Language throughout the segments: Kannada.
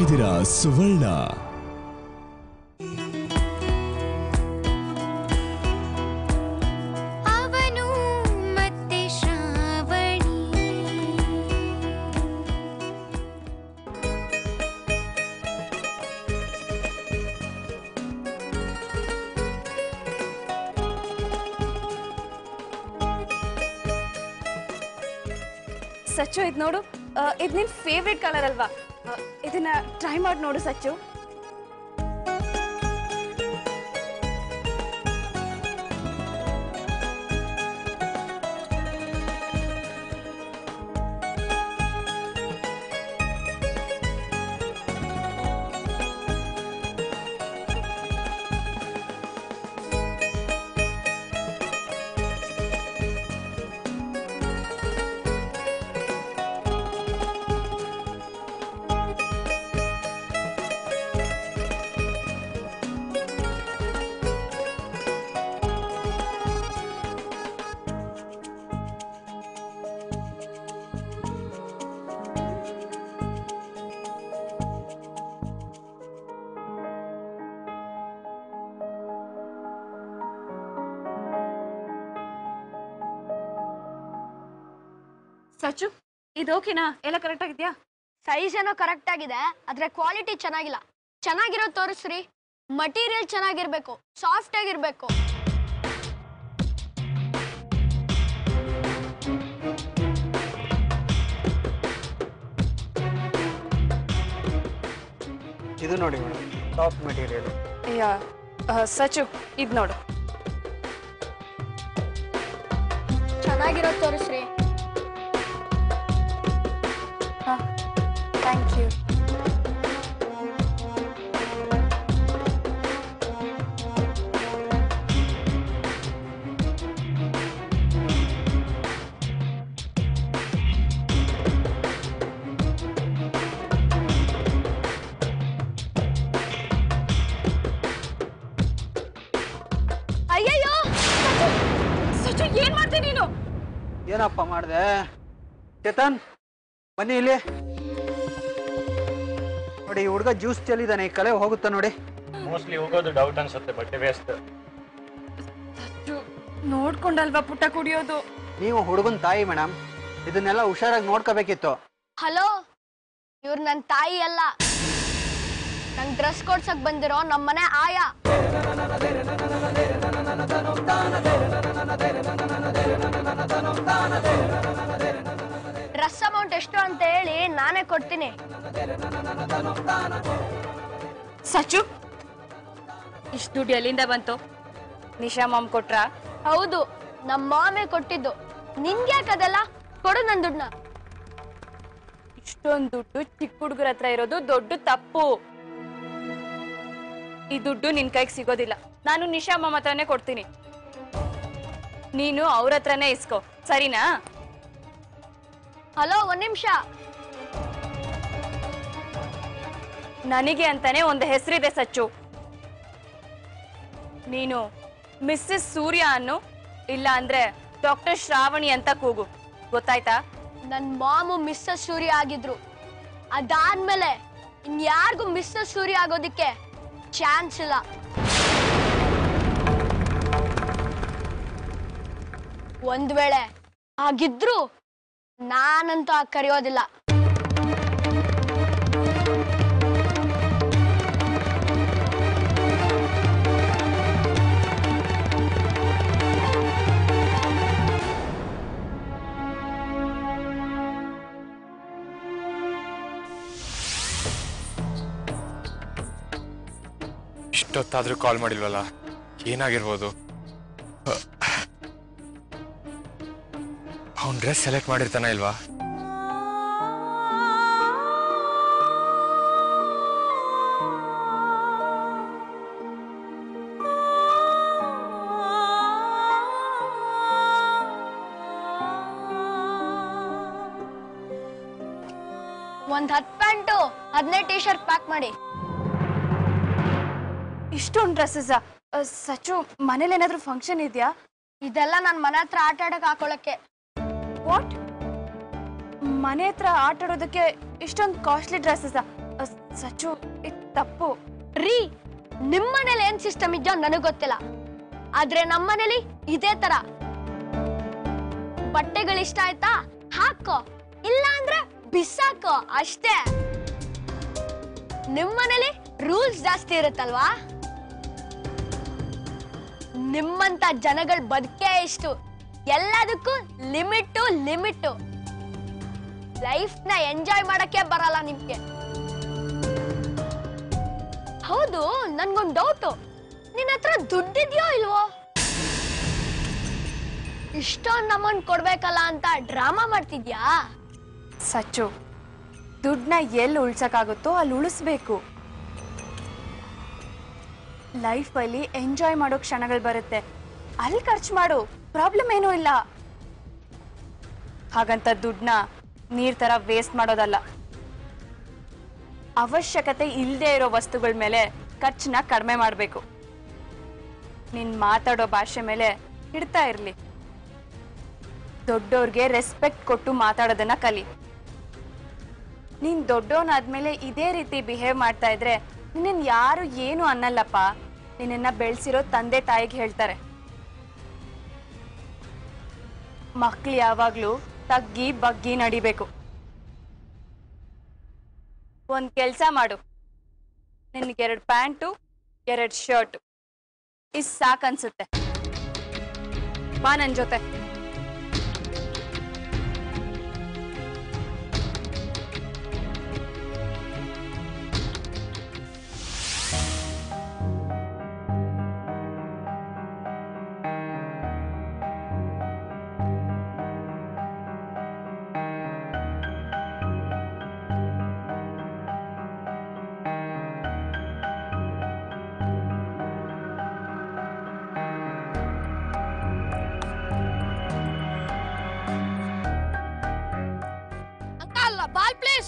ಇದ್ದೀರಾ ಸುವರ್ಣ ಅವನು ಮತ್ತೆ ಶ್ರಾವಣಿ ಸಚ್ಚು ಇದು ನೋಡು ಇದು ನಿನ್ ಫೇವ್ರೆಟ್ ಕಲರ್ ಅಲ್ವಾ ಆ, ಇದನ್ನ ಟ್ರೈ ಮಾಡಿ ನೋಡು ಸಚ್ಚು ಸಚ್ಚು ಇದು ಓಕೆನಾ ಎಲ್ಲ ಕರೆಕ್ಟ್ ಆಗಿದ್ಯಾ ಸೈಜ್ ಏನೋ ಕರೆಕ್ಟ್ ಆಗಿದೆ ಆದ್ರೆ ಕ್ವಾಲಿಟಿ ಚೆನ್ನಾಗಿಲ್ಲ ಚೆನ್ನಾಗಿರೋ ತೋರಿಸ್ರಿ ಮಟೀರಿಯಲ್ ಚೆನ್ನಾಗಿರ್ಬೇಕು ಸಾಫ್ಟ್ ಆಗಿರ್ಬೇಕು ಇದು ನೋಡಿ madam soft material yeah Sachu ಇದು ನೋಡು ಚೆನ್ನಾಗಿರೋ ತೋರಿಸ್ರಿ ಥ್ಯಾಂಕ್ ಯು ಅಯ್ಯಯ್ಯೋ ಸಚ್ಚು ಏನ್ ಮಾಡ್ತೀನಿ ನೀನು ಏನಪ್ಪ ಮಾಡಿದೆ ಚೇತನ್ ಬನ್ನಿ ಇಲ್ಲಿ ನೋಡಿ ಈ ಹುಡುಗ ಜ್ಯೂಸ್ ಚೆಲ್ಲಿದ್ದಾನೆ ಈ ಕಲೆ ಹೋಗುತ್ತಾ ನೋಡಿ ಮೋಸ್ಟ್ಲಿ ಹೋಗೋದು ಡೌಟ್ ಅನ್ಸುತ್ತೆ ಬಟ್ಟೆ ವೇಸ್ಟ್ ಸಚ್ಚು ನೋಡ್ಕೊಂಡಲ್ವಾ ಪುಟ್ಟ ಕುಡಿಯೋದು ನೀವು ಹುಡುಗನ ತಾಯಿ ಮೇಡಮ್ ಇದನ್ನೆಲ್ಲ ಹುಷಾರಾಗಿ ನೋಡ್ಕೋಬೇಕಿತ್ತು ಹಲೋ ಇವ್ರು ನನ್ನ ತಾಯಿ ಅಲ್ಲ ನಂಗೆ ಡ್ರೆಸ್ ಕೊಡ್ಸಕ್ ಬಂದಿರೋ ನಮ್ಮನೆ ಆಯ ಡ್ರೆಸ್ ಅಮೌಂಟ್ ಎಷ್ಟು ಅಂತ ಹೇಳಿ ನಾನೇ ಕೊಡ್ತೀನಿ ಸಚ್ಚು ಇಷ್ಟು ದುಡ್ಡು ಎಲ್ಲಿಂದ ಬಂತು ನಿಶಾ ಮಾಮ್ ಕೊಟ್ರಾ ಹೌದು ನಮ್ಮ ಮಾಮೆ ಕೊಟ್ಟಿದ್ದು ನಿನ್ಗ್ಯಾಕದಲ್ಲ ಕೊಡು ನನ್ ದುಡ್ಡನ್ನ ಇಷ್ಟೊಂದು ದುಡ್ಡು ಚಿಕ್ಕ ಹುಡುಗರ ಹತ್ರ ಇರೋದು ದೊಡ್ಡ ತಪ್ಪು ಈ ದುಡ್ಡು ನಿನ್ ಕೈಗೆ ಸಿಗೋದಿಲ್ಲ ನಾನು ನಿಶಾ ಮಾಮ ಹತ್ರನೇ ಕೊಡ್ತೀನಿ ನೀನು ಅವ್ರ ಹತ್ರನೇ ಇಸ್ಕೋ ಸರಿನಾ ಹಲೋ ಒಂದ್ ನಿಮಿಷ ನನಗೆ ಅಂತಾನೆ ಒಂದು ಹೆಸರಿದೆ ಸಚ್ಚು ನೀನು ಮಿಸ್ಸಸ್ ಸೂರ್ಯ ಅನ್ನು ಇಲ್ಲ ಅಂದ್ರೆ ಡಾಕ್ಟರ್ ಶ್ರಾವಣಿ ಅಂತ ಕೂಗು ಗೊತ್ತಾಯ್ತಾ ನನ್ ಮಾಮು ಮಿಸ್ಸಸ್ ಸೂರ್ಯ ಆಗಿದ್ರು ಅದಾದ್ಮೇಲೆ ಇನ್ಯಾರಿಗೂ ಮಿಸ್ಸಸ್ ಸೂರ್ಯ ಆಗೋದಿಕ್ಕೆ ಚಾನ್ಸ್ ಇಲ್ಲ ಒಂದ್ ವೇಳೆ ಆಗಿದ್ರು ನಾನಂತೂ ಆಗ ಕರೆಯೋದಿಲ್ಲ ಇಷ್ಟೊತ್ತಾದ್ರೂ ಕಾಲ್ ಮಾಡಿಲ್ವಲ್ಲ ಏನಾಗಿರ್ಬೋದು ಅವ್ನ್ ಡ್ರೆಸ್ ಸೆಲೆಕ್ಟ್ ಮಾಡಿರ್ತಾನ ಇಲ್ವಾ ಒಂದ್ ಹತ್ ಪ್ಯಾಂಟು ಹದಿನೈದು ಟಿ ಶರ್ಟ್ ಪ್ಯಾಕ್ ಮಾಡಿ ಇಷ್ಟೊಂದು ಡ್ರೆಸ್ಸಸ್ ಸಚ್ಚು ಮನೇಲಿ ಏನಾದ್ರೂ ಫಂಕ್ಷನ್ ಇದೆಯಾ ಇದೆಲ್ಲ ನನ್ ಮನೆ ಹತ್ರ ಆಟ ಆಡಕ್ ಹಾಕೊಳಕ್ಕೆ ವಾಟ್ ಮನೆ ಹತ್ರ ಆಟ ಆಡೋದಕ್ಕೆ ಇಷ್ಟೊಂದು ಕಾಸ್ಟ್ಲಿ ಡ್ರೆಸ್ಸಸ್ ಸಚ್ಚು ಇದು ತಪ್ಪು ರೀ ನಿಮ್ಮನೇಲಿ ಏನ್ ಸಿಸ್ಟಮ್ ಇದೆಯೋ ನನಗ್ ಗೊತ್ತಿಲ್ಲ ಆದ್ರೆ ನಮ್ಮನೇಲಿ ಇದೇ ತರ ಬಟ್ಟೆಗಳು ಇಷ್ಟ ಆಯ್ತಾ ಹಾಕೋ ಇಲ್ಲ ಅಂದ್ರೆ ಬಿಸಾಕೋ ಅಷ್ಟೇ ನಿಮ್ಮನೇಲಿ ರೂಲ್ಸ್ ಜಾಸ್ತಿ ಇರುತ್ತಲ್ವಾ ನಿಮ್ಮಂತ ಜನಗಳ ಬದುಕೇ ಇಷ್ಟು ಎಲ್ಲದಕ್ಕೂ ಲಿಮಿಟ್ಟು ಲಿಮಿಟ್ಟು ಲೈಫ್ ನ ಎಂಜಾಯ್ ಮಾಡಕ್ಕೆ ಬರಲ್ಲ ನಿಮ್ಗೆ ಹೌದು ನನ್ಗೊಂದ್ ಡೌಟು ನಿನ್ನ ಹತ್ರ ದುಡ್ಡಿದ್ಯೋ ಇಲ್ವೋ ಇಷ್ಟೊಂದು ಅಮೌಂಟ್ ಕೊಡ್ಬೇಕಲ್ಲ ಅಂತ ಡ್ರಾಮಾ ಮಾಡ್ತಿದ್ಯಾ ಸಚ್ಚು ದುಡ್ಡನ್ನ ಎಲ್ಲಿ ಉಳ್ಸಕ್ಕಾಗುತ್ತೋ ಅಲ್ಲಿ ಉಳಿಸ್ಬೇಕು ಲೈಫಲ್ಲಿ ಎಂಜಾಯ್ ಮಾಡೋ ಕ್ಷಣಗಳು ಬರುತ್ತೆ ಅಲ್ಲಿ ಖರ್ಚು ಮಾಡು ಪ್ರಾಬ್ಲಮ್ ಏನೂ ಇಲ್ಲ ಹಾಗಂತ ದುಡ್ಡನ್ನ ನೀರ್ ತರ ವೇಸ್ಟ್ ಮಾಡೋದಲ್ಲ ಅವಶ್ಯಕತೆ ಇಲ್ಲದೆ ಇರೋ ವಸ್ತುಗಳ ಮೇಲೆ ಖರ್ಚನ್ನ ಕಡಿಮೆ ಮಾಡಬೇಕು ನೀನ್ ಮಾತಾಡೋ ಭಾಷೆ ಮೇಲೆ ಹಿಡ್ತಾ ಇರ್ಲಿ ದೊಡ್ಡೋರ್ಗೆ ರೆಸ್ಪೆಕ್ಟ್ ಕೊಟ್ಟು ಮಾತಾಡೋದನ್ನ ಕಲಿ ನೀನ್ ದೊಡ್ಡವನಾದ್ಮೇಲೆ ಇದೇ ರೀತಿ ಬಿಹೇವ್ ಮಾಡ್ತಾ ಇದ್ರೆ ನಿನ್ನ ಯಾರು ಏನು ಅನ್ನಲ್ಲಪ್ಪ ನಿನ್ನ ಬೆಳೆಸಿರೋ ತಂದೆ ತಾಯಿಗೆ ಹೇಳ್ತಾರೆ ಮಕ್ಳು ಯಾವಾಗ್ಲೂ ತಗ್ಗಿ ಬಗ್ಗಿ ನಡಿಬೇಕು ಒಂದ್ ಕೆಲ್ಸ ಮಾಡು ನಿನ್ಗೆ ಎರಡು ಪ್ಯಾಂಟು ಎರಡು ಶರ್ಟ್ ಇಸ್ ಸಾಕನ್ಸುತ್ತೆ ಬಾ ನನ್ ಜೊತೆ ಅಲ್ಲ ball please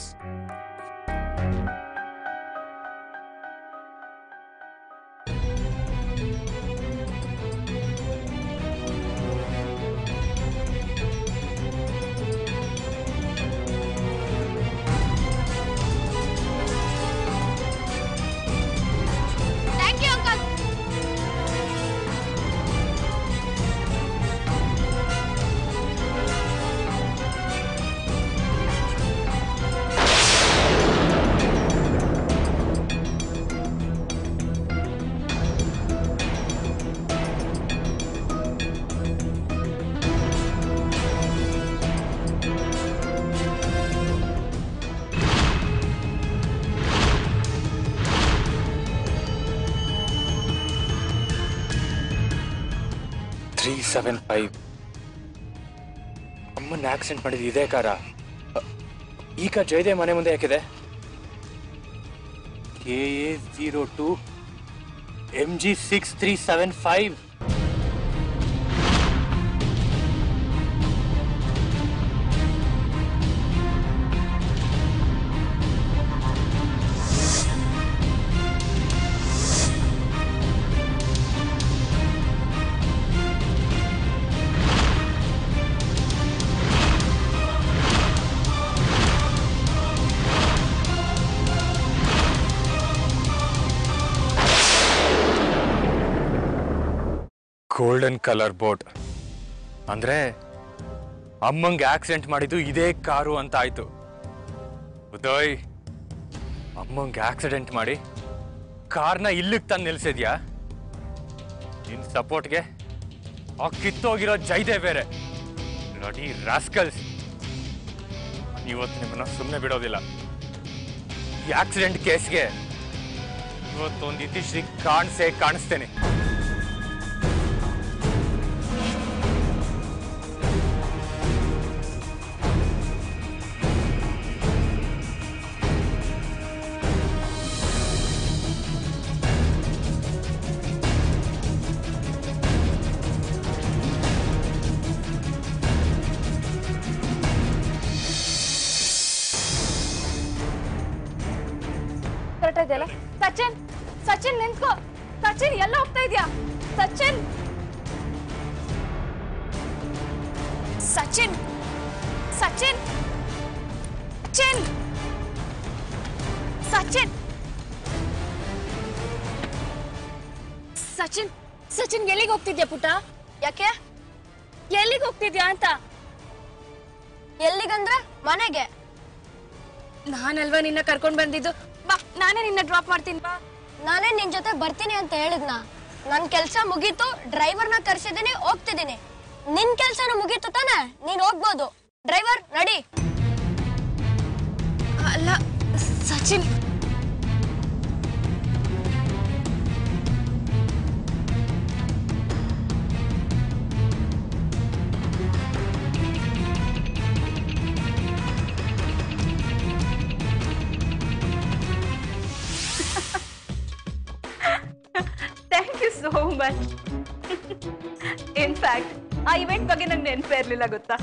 thank you uncle three seven five ಅಮ್ಮನ ಆಕ್ಸಿಡೆಂಟ್ ಮಾಡಿದ್ದು ಇದೇ ಕಾರ ಅ, ಈ ಕಾರ್ ಜಯದೇವ್ ಮನೆ ಮುಂದೆ ಯಾಕಿದೆ K A zero two M G six three seven five golden colour boat ಅಂದ್ರೆ ಅಮ್ಮಂಗೆ ಆಕ್ಸಿಡೆಂಟ್ ಮಾಡಿದ್ದು ಇದೇ ಕಾರು ಅಂತ ಆಯ್ತು ಉದಯ್ ಅಮ್ಮಂಗೆ ಆಕ್ಸಿಡೆಂಟ್ ಮಾಡಿ ಕಾರ್ನ ಇಲ್ಲಿಗೆ ತಂದು ನಿಲ್ಸಿದ್ಯಾ ನಿನ್ ಸಪೋರ್ಟ್ಗೆ ಆ ಕಿತ್ತೋಗಿರೋ ಜೈದೆ ಬೇರೆ ನೋಡಿ ರಾಸ್ಕಲ್ಸ್ ಇವತ್ತು ನಿಮ್ಮನ್ನ ಸುಮ್ಮನೆ ಬಿಡೋದಿಲ್ಲ ಈ ಆಕ್ಸಿಡೆಂಟ್ ಕೇಸ್ಗೆ ಇವತ್ತೊಂದು ಇತಿಶ್ರೀ ಕಾಣಿಸೇ ಕಾಣಿಸ್ತೇನೆ ಕರೆಕ್ಟ್ ಇದೆಯಲ್ಲ ಸಚಿನ್ ಸಚಿನ್ ನಿಂತ್ಕೋ ಸಚಿನ್ ಎಲ್ಲ ಹೋಗ್ತಾ ಇದೆಯಾ ಸಚಿನ್ ಸಚಿನ್ ಸಚಿನ್ ಸಚಿನ್ ಸಚಿನ್ ಸಚಿನ್ ಸಚಿನ್ ಎಲ್ಲಿಗೆ ಹೋಗ್ತಿದ್ಯಾ ಪುಟ ಯಾಕೆ ಎಲ್ಲಿಗೆ ಹೋಗ್ತಿದ್ಯಾ ಅಂತ ಎಲ್ಲಿಗಂದ್ರೆ ಮನೆಗೆ ನಾನಲ್ವಾ ನಿನ್ನ ಕರ್ಕೊಂಡ್ ಬಂದಿದ್ದು ಬಾ ನಾನೇ ನಿನ್ನ ಡ್ರಾಪ್ ಮಾಡ್ತೀನಿ ಬಾ ನಾನೇ ನಿನ್ ಜೊತೆ ಬರ್ತೀನಿ ಅಂತ ಹೇಳಿದ್ನ ನನ್ ಕೆಲ್ಸ ಮುಗೀತು ಡ್ರೈವರ್ನ ಕರ್ಸಿದೀನಿ ಹೋಗ್ತಿದ್ದೀನಿ ನಿನ್ ಕೆಲ್ಸನೂ ಮುಗೀತು ತಾನೆ ನೀನ್ ಹೋಗ್ಬೋದು ಡ್ರೈವರ್ ನಡಿ ಅಲ್ಲ Sachin thank you so much in fact ಆ ಇವೆಂಟ್ ಬಗ್ಗೆ ನಂಗೆ ನೆನಪೇ ಇರಲಿಲ್ಲ ಗೊತ್ತಾ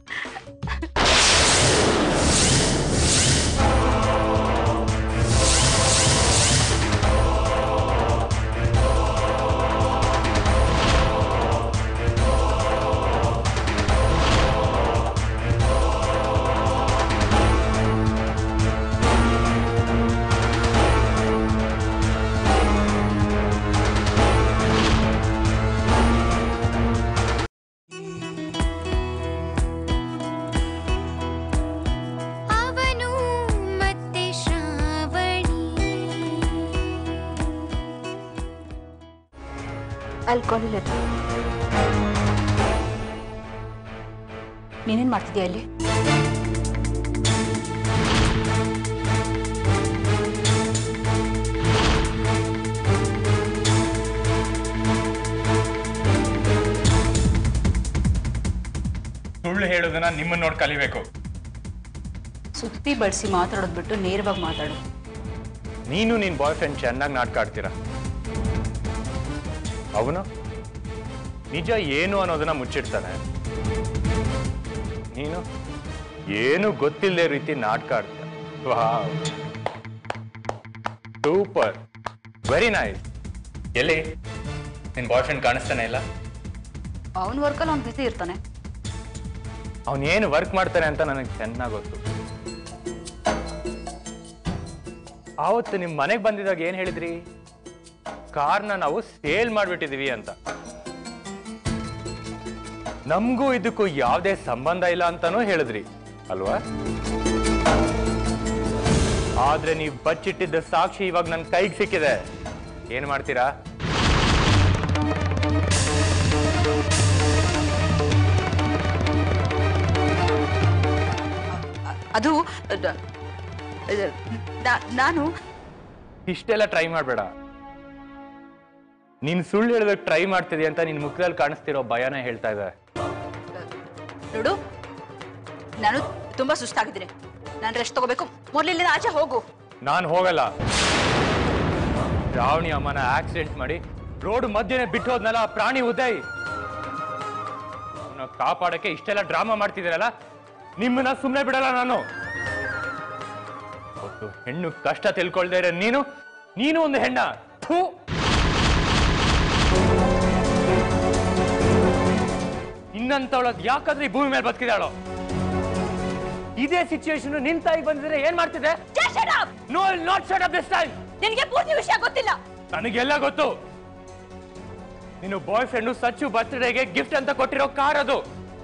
ಅವನು ಮತ್ತೆ ಶ್ರಾವಣಿ ಅಲ್ಲಿ ಲೆಟರ್ ನೀನೇನ್ ಮಾಡ್ತಿದ್ಯಾ ಇಲ್ಲಿ ಸುಳ್ಳು ಹೇಳೋದನ್ನ ನಿಮ್ಮನ್ನ ನೋಡಿ ಕಲಿಬೇಕು ಸುತ್ತಿ ಬಳಸಿ ಮಾತಾಡೋದು ಬಿಟ್ಟು ನೇರವಾಗಿ ಮಾತಾಡು ನೀನು ನಿನ್ ಬಾಯ್ ಫ್ರೆಂಡ್ ಚೆನ್ನಾಗಿ ನಾಟಕ ಆಡ್ತೀರಾ ಅವನು ನಿಜ ಏನು ಅನ್ನೋದನ್ನ ಮುಚ್ಚಿಡ್ತಾನೆ ನೀನು ಏನು ಗೊತ್ತಿಲ್ಲದೆ ರೀತಿ ನಾಟಕ ಆಡ್ತೀಯ ವಾವ್ ಸೂಪರ್ ವೆರಿ ನೈಸ್ ಎಲ್ಲಿ ನಿನ್ ಬಾಯ್ ಫ್ರೆಂಡ್ ಕಾಣಿಸ್ತಾನೆ ಇಲ್ಲ ಅವನ ವರ್ಕಲ್ಲಿ ಅವ್ನು ಬಿಸಿ ಇರ್ತಾನೆ ಅವನು ಏನು ವರ್ಕ್ ಮಾಡ್ತಾನೆ ಅಂತ ನನಗೆ ಚೆನ್ನಾಗಿ ಗೊತ್ತು ಆವತ್ತು ನಿಮ್ಮ ಮನೆಗೆ ಬಂದಿದಾಗ ಏನು ಹೇಳಿದ್ರಿ ಕಾರ್ನ ನಾವು ಸೇಲ್ ಮಾಡಿಬಿಟ್ಟಿದೀವಿ ಅಂತ ನಮಗೂ ಇದಕ್ಕೂ ಯಾವುದೇ ಸಂಬಂಧ ಇಲ್ಲ ಅಂತಾನೂ ಹೇಳಿದ್ರಿ ಅಲ್ವಾ ಆದ್ರೆ ನೀವು ಬಚ್ಚಿಟ್ಟಿದ್ದ ಸಾಕ್ಷಿ ಇವಾಗ ನನ್ನ ಕೈಗೆ ಸಿಕ್ಕಿದೆ ಏನ್ ಮಾಡ್ತೀರಾ ಅದು ಅದ- ಅದ- ನಾ- ನಾನು ಇಷ್ಟೆಲ್ಲ ಟ್ರೈ ಮಾಡಬೇಡ ನೀನ್ ಸುಳ್ಳು ಹೇಳೋದಕ್ಕೆ ಟ್ರೈ ಮಾಡ್ತಿದ್ಯ ಅಂತ ನಿನ್ ಮುಖದಲ್ಲಿ ಕಾಣಿಸ್ತಿರೋ ಭಯನೇ ಹೇಳ್ತಾ ಇದೆ ನೋಡು ನಾನು ತುಂಬಾ ಸುಸ್ತಾಗಿದ್ದೀನಿ ನಾನು ರೆಸ್ಟ್ ತಗೋಬೇಕು ಮೊದಲಿಂದ ಆಚೆ ಹೋಗು ನಾನು ಹೋಗಲ್ಲ ಶ್ರಾವಣಿ ಅಮ್ಮನ ಆಕ್ಸಿಡೆಂಟ್ ಮಾಡಿ ರೋಡ್ ಮಧ್ಯೆ ಬಿಟ್ಟು ಹೋದ್ನಲ್ಲ ಆ ಪ್ರಾಣಿ ಉದಯ್ ಅವ್ನ ಕಾಪಾಡಕ್ಕೆ ಇಷ್ಟೆಲ್ಲ ಡ್ರಾಮಾ ಮಾಡ್ತಿದ್ದೀರಲ್ಲ ನಿಮ್ಮನ್ನ ಸುಮ್ಮನೆ ಬಿಡಲ್ಲ ನಾನು ಒಟ್ಟು ಹೆಣ್ಣು ಕಷ್ಟ ತಿಳ್ಕೊಳ್ದೇ ಇರೋ ನೀನು ನೀನು ಒಂದು ಹೆಣ್ಣ ಥೂ ಇನ್ನಂತವಳದ್ ಯಾಕಾದ್ರೆ ಈ ಭೂಮಿ ಮೇಲೆ ಬದುಕಿದಾಳೋ ಇದೇ ಸಿಚುವೇಶನ್ ನಿನ್ ತಾಯಿಗೆ ಬಂದಿದ್ರೆ ಏನ್ ಮಾಡ್ತಿದ್ದೆ no not shut up this time ನಿನಗೆ ಪೂರ್ತಿ ವಿಷಯ ಗೊತ್ತಿಲ್ಲ ನನಗೆಲ್ಲ ಗೊತ್ತು ನೀನು ಬಾಯ್ ಫ್ರೆಂಡು ಸಚ್ಚು ಬರ್ತ್ಡೇಗೆ ಗಿಫ್ಟ್ ಅಂತ ಕೊಟ್ಟಿರೋ ಕಾರ್ ಅದು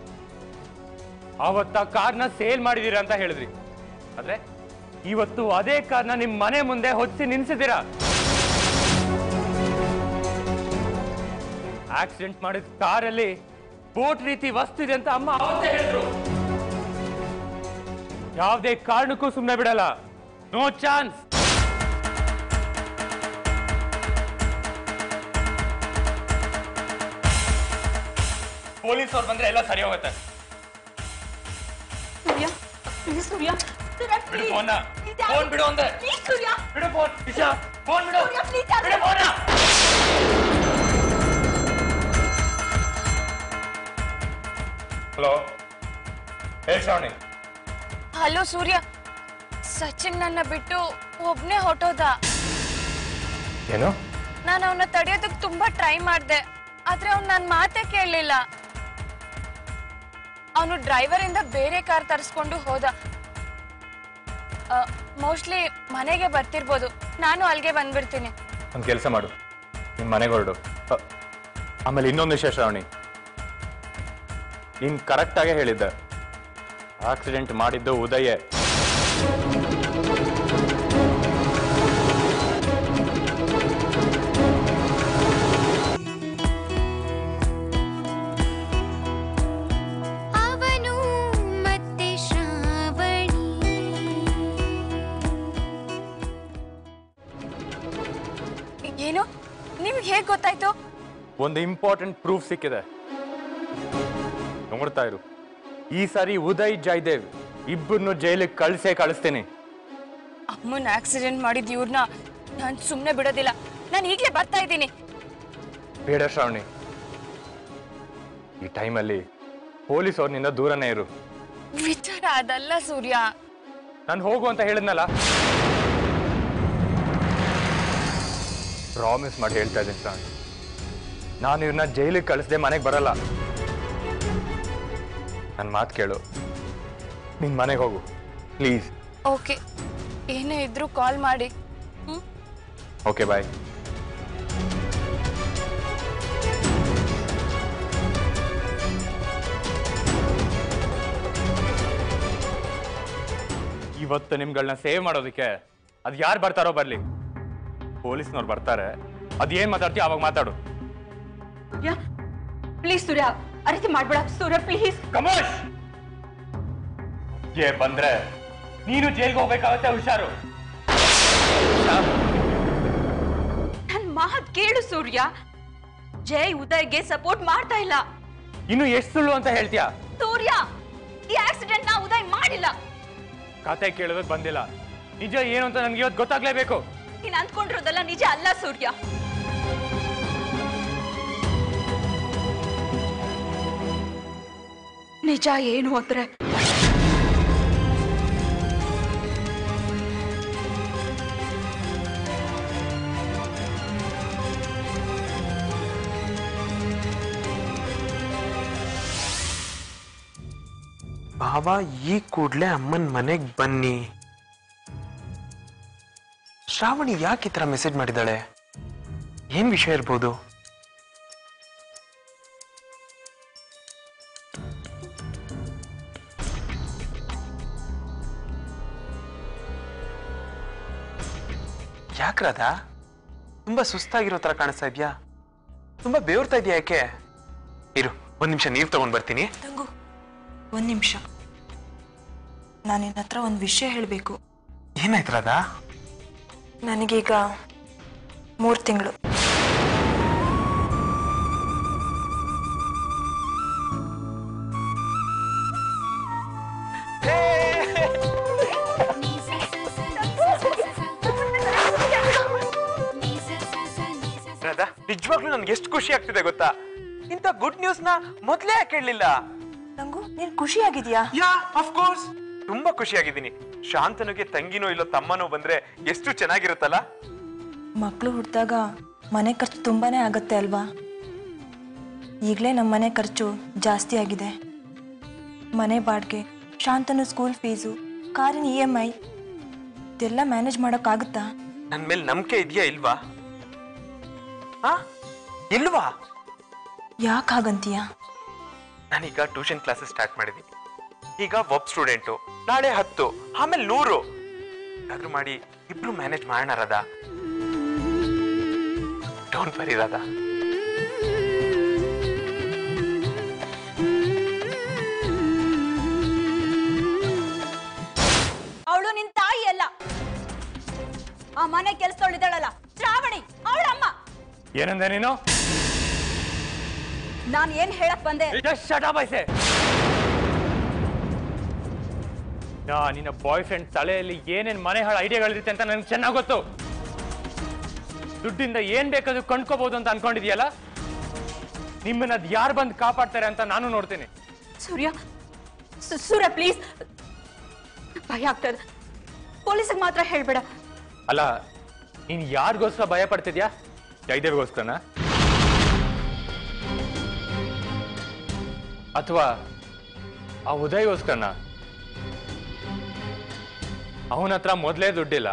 ಅವತ್ತ ಕಾರ್ನ ಸೇಲ್ ಮಾಡಿದೀರ ಅಂತ ಹೇಳಿದ್ರಿ ಆದ್ರೆ ಇವತ್ತು ಅದೇ ಕಾರ್ನ ನಿಮ್ ಮನೆ ಮುಂದೆ ಹೊತ್ಸಿ ನಿನ್ಸಿದ್ದೀರಾ ಆಕ್ಸಿಡೆಂಟ್ ಮಾಡಿದ ಕಾರಲ್ಲಿ ಬೋಟ್ ರೀತಿ ವಸ್ತು ಇದೆ ಅಂತ ಅಮ್ಮ ಅವತ್ತೇ ಹೇಳಿದ್ರು ಯಾವುದೇ ಕಾರಣಕ್ಕೂ ಸುಮ್ಮನೆ ಬಿಡಲ್ಲ ನೋ ಚಾನ್ಸ್ ಪೊಲೀಸ್ ಅವ್ರು ಬಂದ್ರೆ ಎಲ್ಲ ಸರಿ ಹೋಗುತ್ತೆ ಸೂರ್ಯ ಪ್ಲೀಸ್ ಸೂರ್ಯ ಬಿಡು ಫೋನ್ ಫೋನ್ ಬಿಡು ಅಂದೆ ಬಿಡು ಫೋನ್ ಇಶಾ ಫೋನ್ ಬಿಡು ಬಿಡು phone hello hey Shravani hello Surya Sachin ನನ್ನ ಬಿಟ್ಟು ಒಬ್ನೇ ಹೊಟ್ಟೋದ ಏನು ನಾನು ಅವನ್ನ ತಡೆಯೋದಕ್ಕೆ ತುಂಬಾ ಟ್ರೈ ಮಾಡಿದೆ ಆದ್ರೆ ಅವ್ನು ನನ್ನ ಮಾತೇ ಕೇಳಲಿಲ್ಲ ಅವನು ಡ್ರೈವರ್ ಇಂದ ಬೇರೆ ಕಾರ್ ತರಿಸ್ಕೊಂಡು ಹೋದ ಮೋಸ್ಟ್ಲಿ ಮನೆಗೆ ಬರ್ತಿರ್ಬೋದು ನಾನು ಅಲ್ಲಿಗೆ ಬಂದ್ಬಿಡ್ತೀನಿ ಒಂದು ಕೆಲಸ ಮಾಡು ನಿಮ್ಮ ಮನೆಗೆ ಹೊರಡು ಅ, ಆಮೇಲೆ ಇನ್ನೊಂದು ವಿಷಯ ಶ್ರಾವಣಿ ನೀನು ಕರೆಕ್ಟಾಗೇ ಹೇಳಿದ್ದೆ ಆಕ್ಸಿಡೆಂಟ್ ಮಾಡಿದ್ದು ಉದಯೇ ಅವನು ಮತ್ತೆ ಶ್ರಾವಣಿ ಏನು ನಿಮ್ಗೆ ಹೇಗೆ ಗೊತ್ತಾಯ್ತು ಒಂದು ಇಂಪಾರ್ಟೆಂಟ್ ಪ್ರೂಫ್ ಸಿಕ್ಕಿದೆ ನೋಡ್ತಾ ಇರು ಈ ಸಾರಿ ಉದಯ್ ಜಯದೇವ್ ಇಬ್ಬರನ್ನು ಜೈಲಿಗೆ ಕಳ್ಸೇ ಕಳಿಸ್ತೀನಿ ಅಮ್ಮನ ಆಕ್ಸಿಡೆಂಟ್ ಮಾಡಿದ ಇವ್ರನ್ನ ನಾನು ಸುಮ್ಮನೆ ಬಿಡೋದಿಲ್ಲ ನಾನು ಈಗಲೇ ಬರ್ತಾ ಇದ್ದೀನಿ ಬೇಡ ಶ್ರಾವಣಿ ಈ ಟೈಮಲ್ಲಿ ಪೊಲೀಸ್ ಅವ್ರನಿಂದ ದೂರನೇ ಇರು ವಿಚಾರ ಅದಲ್ಲ ಸೂರ್ಯ ನಾನು ಹೋಗು ಅಂತ ಹೇಳಿದ್ನಲ್ಲ ಪ್ರಾಮಿಸ್ ಮಾಡಿ ಹೇಳ್ತಾ ಇದ್ದೀನಿ ಶ್ರಾವಣಿ ನಾನು ಇವ್ರನ್ನ ಜೈಲಿಗೆ ಕಳಿಸ್ದೆ ಮನೆಗೆ ಬರಲ್ಲ ನನ್ನ ಮಾತು ಕೇಳು ನಿನ್ ಮನೆಗೆ ಹೋಗು ಪ್ಲೀಸ್ ಓಕೆ ಏನೇ ಇದ್ರೂ ಕಾಲ್ ಮಾಡಿ ಹ್ಞೂ ಓಕೆ ಬಾಯ್ ಇವತ್ತು ನಿಮ್ಗಳನ್ನ ಸೇವ್ ಮಾಡೋದಕ್ಕೆ ಅದು ಯಾರು ಬರ್ತಾರೋ ಬರ್ಲಿ ಪೊಲೀಸ್ನವ್ರು ಬರ್ತಾರೆ ಅದೇನ್ ಮಾತಾಡ್ತೀಯ ಅವಾಗ ಮಾತಾಡು ಪ್ಲೀಸ್ ಸೂರ್ಯ ಆ ರೀತಿ ಮಾಡ್ಬೇಡ ಸೂರ್ಯ ಪ್ಲೀಸ್ ಕಮೋಶ್ ಏ ಬಂದ್ರೆ ನೀನು ಜೈಲ್ಗೆ ಹೋಗ್ಬೇಕಾಗತ್ತೆ ಹುಷಾರು ನನ್ ಮಾತ್ ಕೇಳು ಸೂರ್ಯ ಜೈ ಉದಯ್ಗೆ ಸಪೋರ್ಟ್ ಮಾಡ್ತಾ ಇಲ್ಲ ಇನ್ನು ಎಷ್ಟು ಸುಳ್ಳು ಅಂತ ಹೇಳ್ತೀಯಾ ಸೂರ್ಯ ಈ ಆಕ್ಸಿಡೆಂಟ್ ನ ಉದಯ್ ಮಾಡಿಲ್ಲ ಕತೆ ಕೇಳೋದಕ್ಕೆ ಬಂದಿಲ್ಲ ನಿಜ ಏನು ಅಂತ ನನ್ಗೆ ಇವತ್ತು ಗೊತ್ತಾಗ್ಲೇಬೇಕು ನೀನ್ ಅಂದ್ಕೊಂಡಿರೋದೆಲ್ಲ ನಿಜ ಅಲ್ಲ ಸೂರ್ಯ ನಿಜ ಏನು ಅಂದ್ರೆ ಬಾಬಾ ಈ ಕೂಡ್ಲೆ ಅಮ್ಮನ್ ಮನೆಗ್ ಬನ್ನಿ ಶ್ರಾವಣಿ ಯಾಕೆ ಈ ತರ ಮೆಸೇಜ್ ಮಾಡಿದಾಳೆ ಏನ್ ವಿಷಯ ಇರ್ಬೋದು ಯಾಕ್ರಾದ ತುಂಬಾ ಸುಸ್ತಾಗಿರೋ ತರ ಕಾಣಿಸ್ತಾ ಇದ್ಯಾ ತುಂಬಾ ಬೇವ್ರ್ತಾ ಇದೆಯಾ ಯಾಕೆ ಇರು ಒಂದ್ ನಿಮಿಷ ನೀರ್ ತಗೊಂಡ್ ಬರ್ತೀನಿ ತಂಗು ಒಂದು ನಿಮಿಷ ನಾನು ನಿನ್ನ ಹತ್ರ ಒಂದು ವಿಷಯ ಹೇಳಬೇಕು ಏನಾಯ್ತು ರಾಧಾ ನನಗೀಗ ಮೂರು ತಿಂಗಳು ರಾಧಾ ನಿಜವಾಗ್ಲೂ ನನ್ಗೆ ಎಷ್ಟು ಖುಷಿ ಆಗ್ತಿದೆ ಗೊತ್ತಾ ಇಂಥ ಗುಡ್ ನ್ಯೂಸ್ ನ ಮೊದ್ಲೇ ಯಾಕೆ ಹೇಳಲಿಲ್ಲ ತಂಗು ನೀನು ಖುಷಿಯಾಗಿದೆಯಾ ಯಾ ಆಫ್ ಕೋರ್ಸ್ ತುಂಬಾ ಖುಷಿಯಾಗಿದ್ದೀನಿ ಶಾಂತನುಗೆ ತಂಗಿನೋ ಇಲ್ಲೋ ತಮ್ಮನೋ ಬಂದ್ರೆ ಎಷ್ಟು ಚೆನ್ನಾಗಿರುತ್ತಲ್ಲ ಮಕ್ಕಳು ಹುಟ್ಟಿದಾಗ ಮನೆ ಖರ್ಚು ತುಂಬಾನೇ ಆಗತ್ತೆ ಅಲ್ವಾ ಈಗಲೇ ನಮ್ಮ ಮನೆ ಖರ್ಚು ಜಾಸ್ತಿ ಆಗಿದೆ ಮನೆ ಬಾಡಿಗೆ ಶಾಂತನು ಸ್ಕೂಲ್ ಫೀಸು ಕಾರಿನ ಇ ಎಮ್ ಐ ಇದೆಲ್ಲ ಮ್ಯಾನೇಜ್ ಮಾಡೋಕ್ಕಾಗುತ್ತಾ ನನ್ ಮೇಲೆ ನಂಬಿಕೆ ಇದೆಯಾ ಇಲ್ವಾ ಆ ಇಲ್ವಾ ಯಾಕೆ ಹಾಗಂತೀಯ ನಾನೀಗ ಟ್ಯೂಷನ್ ಕ್ಲಾಸಸ್ ಸ್ಟಾರ್ಟ್ ಮಾಡಿದ್ದೀನಿ ಈಗ ಒಬ್ ಸ್ಟೂಡೆಂಟು ನಾಳೆ ಹತ್ತು ಆಮೇಲೆ ನೂರು ಹೇಗಾದ್ರೂ ಮಾಡಿ ಇಬ್ರು ಮ್ಯಾನೇಜ್ ಮಾಡೋಣ ರಾಧಾ ಡೋಂಟ್ ಬರಿ ರಾಧಾ ಅವಳು ನಿನ್ ತಾಯಿ ಅಲ್ಲ ಆ ಮನೆ ಕೆಲ್ಸದವಳಿದ್ದಾಳಲ್ಲ ಶ್ರಾವಣಿ ಅವಳಮ್ಮ ಏನಂದೆ ನೀನು ನಾನ್ ಏನ್ ಹೇಳಕ್ ಬಂದೆ Just shut up, I say. ನಾ ನಿನ್ನ ಬಾಯ್ ಫ್ರೆಂಡ್ ತಲೆಯಲ್ಲಿ ಏನೇನ್ ಮನೆ ಹಾಳು ಐಡಿಯಾಗಳಿರುತ್ತೆ ಅಂತ ನನಗೆ ಚೆನ್ನಾಗಿ ಗೊತ್ತು ದುಡ್ಡಿಂದ ಏನ್ ಬೇಕಾದ್ರೂ ಕೊಂಡ್ಕೋಬಹುದು ಅಂತ ಅನ್ಕೊಂಡಿದ್ಯಲ್ಲ ನಿಮ್ಮನ್ನ ಅದ್ ಯಾರು ಬಂದು ಕಾಪಾಡ್ತಾರೆ ಅಂತ ನಾನು ನೋಡ್ತೀನಿ ಸೂರ್ಯ ಸು- ಸೂರ್ಯ ಪ್ಲೀಸ್ ಭಯ ಆಗ್ತದೆ ಪೊಲೀಸಿಗೆ ಮಾತ್ರ ಹೇಳ್ಬೇಡ ಅಲ್ಲ ನೀನ್ ಯಾರಿಗೋಸ್ಕರ ಭಯ ಪಡ್ತಿದ್ಯಾ ಜಯದೇವ್ಗೋಸ್ಕರನ ಅಥವಾ ಆ ಉದಯ್ಗೋಸ್ಕರನ ಅವನ ಹತ್ರ ಮೊದಲೇ ದುಡ್ಡಿಲ್ಲ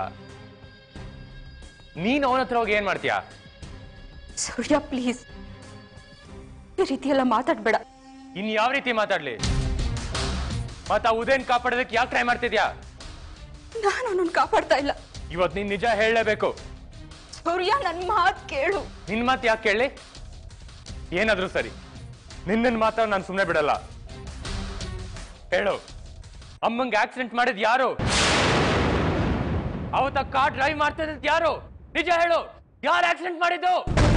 ನೀನ್ ಅವನ ಹತ್ರ ಹೋಗಿ ಏನ್ ಮಾಡ್ತೀಯಾ ಸೂರ್ಯ ಪ್ಲೀಸ್ ಈ ರೀತಿ ಎಲ್ಲ ಮಾತಾಡ್ಬೇಡ ಇನ್ ಯಾವ ರೀತಿ ಮಾತಾಡ್ಲಿ ಮತ್ತ ಆ ಉದಯನ್ ಕಾಪಾಡೋದಕ್ಕೆ ಯಾಕೆ ಟ್ರೈ ಮಾಡ್ತಿದ್ಯಾ ನಾನು ಅವನನ್ನ ಕಾಪಾಡ್ತಾ ಇಲ್ಲ ಇವತ್ ನೀನ್ ನಿಜ ಹೇಳಲೇಬೇಕು ಸೂರ್ಯ ನನ್ ಮಾತ್ ಕೇಳು ನಿನ್ ಮಾತು ಯಾಕೆ ಕೇಳಿ ಏನಾದ್ರೂ ಸರಿ ನಿನ್ನ ಮಾತ್ರ ನಾನು ಸುಮ್ಮನೆ ಬಿಡಲ್ಲ ಹೇಳು ಅಮ್ಮಂಗೆ ಆಕ್ಸಿಡೆಂಟ್ ಮಾಡಿದ್ ಯಾರು ಅವತ್ತ ಕಾರ್ ಡ್ರೈವ್ ಮಾಡ್ತಿದ್ದ ಯಾರು ನಿಜ ಹೇಳು ಯಾರು ಆಕ್ಸಿಡೆಂಟ್ ಮಾಡಿದ್ದು